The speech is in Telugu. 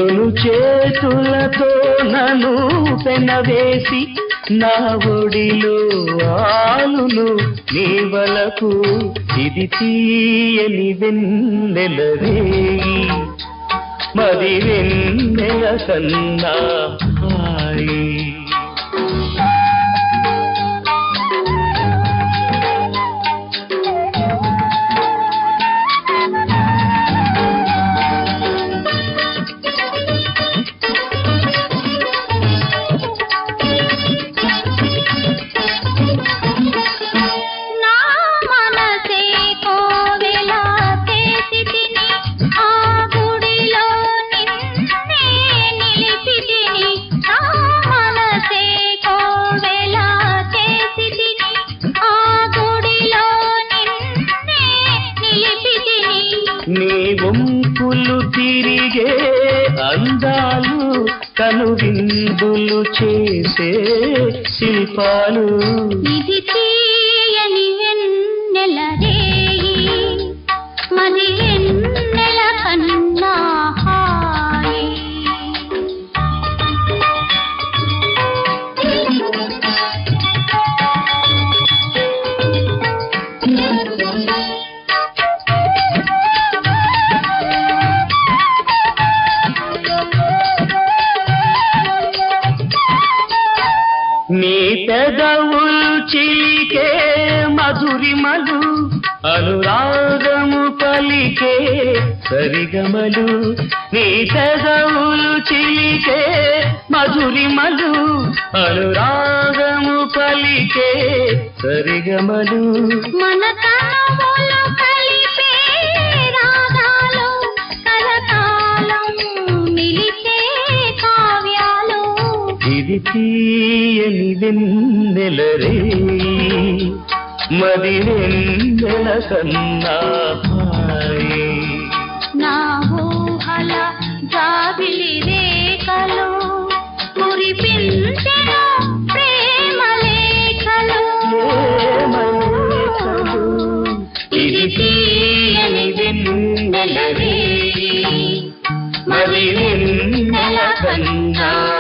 పెనును చేతులతో నన్ను పెనవేసి నా ఒడిలో ఆలును నీ వలకు ఇది తీయని వెన్నెల రేయి మరి వెన్నెల కన్నా హాయి నా మనసే కోవెల చేసి తిని ఆ గుడిలో నిన్నే నిలిపి తిని నా మనసే కోవెల చేసి తిని ఆ గుడిలో నిన్నే నిలిపి తిని నీ వంపులు తిరిగే అందాలు కనువిందులు చేసే శిల్పాలు ఇది తీయని వెన్నెల రేయి మరి వెన్నెల కన్నా హాయి నీ పెదవులు చిలికే మధురిమలు అనురాగము పలికే సరిగమలు నీ పెదవులు చిలికే మధురిమలు అనురాగము పలికే సరిగమలు మన తనములు కలిపే రాగాలు కలకాలం నిలిచే కావ్యాలు ఇది తీయని వెన్నెల రే మరి వెన్నెల కన్నా హాయి. నా ఊహల జాబిలి రేఖలు కురిపించెను ప్రేమ లేఖలు ప్రేమలేఖలు. ఇది తీయని వెన్నెల రే మరి వెన్నెల కన్నా